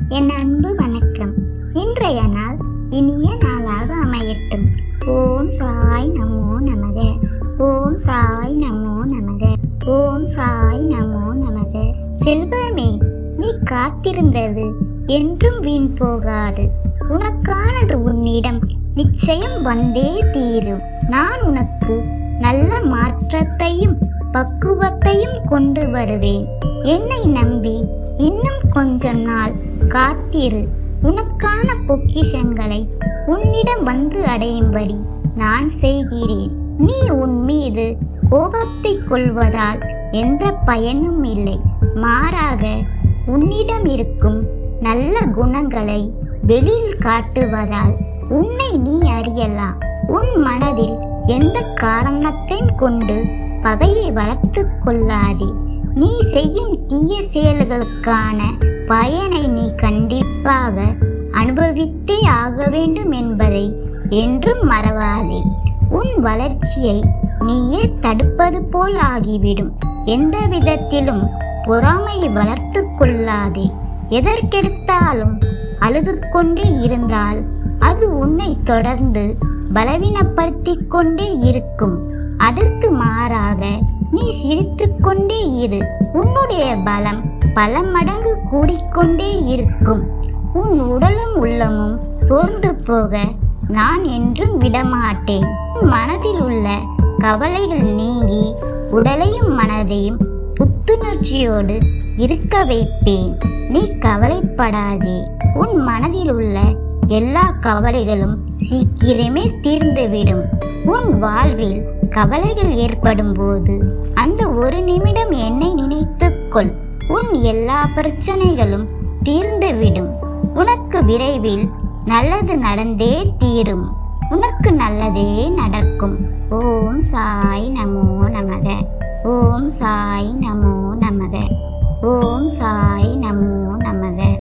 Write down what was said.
என் அன்பு வணக்கம் இன்றைய நாள் இனிய நாளாக அமையட்டும் ஓம் சாய் நமோ நமக ஓம் சாய் நமோ நமக ஓம் சாய் நமோ நமக செல்வமே நீ காத்திருந்தது என்றும் வீண் போகாது உனக்கானது உன்னிடம் நிச்சயம் வந்தே தீரும் நான் உனக்கு நல்ல மாற்றத்தையும் பக்குவத்தையும் கொண்டு வருவேன் என்னை நம்பி இன்னும் கொஞ்ச நாள் காத்திரு உனக்கான பொக்கிஷங்களை உன்னிடம் வந்து அடையும்படி நான் செய்கிறேன் நீ உன் மீது கோபத்தை கொள்வதால் எந்த பயனும் இல்லை மாறாக உன்னிடம் இருக்கும் நல்ல குணங்களை வெளியில் காட்டுவதால் உன்னை நீ அறியலாம் உன் மனதில் எந்த காரணத்தையும் கொண்டு பகையை வளர்த்து கொள்ளாதே நீ செய்யும் தீய செயல்களுக்கான பயனை நீ கண்டிப்பாக அனுபவித்தே ஆக வேண்டும் என்பதை என்றும் மறவாதே உன் வளர்ச்சியை நீயே தடுப்பது போல் ஆகிவிடும் எந்த விதத்திலும் பொறாமையை வளர்த்து கொள்ளாதே எதற்கெடுத்தாலும் அழுது கொண்டே இருந்தால் அது உன்னை தொடர்ந்து பலவீனப்படுத்திக் கொண்டே இருக்கும் அதற்கு மாறாக நீ சிரித்துக் கொண்டே இரு உன்னுடைய பலம் பல மடங்கு கூடிக்கொண்டே இருக்கும் உன் உடலும் உள்ளமும் சோர்ந்து போக நான் என்றும் விடமாட்டேன் உன் மனதில் உள்ள கவலைகள் நீங்கி உடலையும் மனதையும் புத்துணர்ச்சியோடு இருக்க வைப்பேன் நீ கவலைப்படாதே உன் மனதில் உள்ள எல்லா கவலைகளும் சீக்கிரமே தீர்ந்துவிடும் உன் வாழ்வில் கவலைகள் ஏற்படும் போது அந்த ஒரு நிமிடம் என்னை நினைத்துக்கொள் உன் எல்லா பிரச்சனைகளும் தீர்ந்துவிடும் உனக்கு விரைவில் நல்லது நடந்தே தீரும் உனக்கு நல்லதே நடக்கும் ஓம் சாய் நமோ நமக ஓம் சாய் நமோ நமக ஓம் சாய்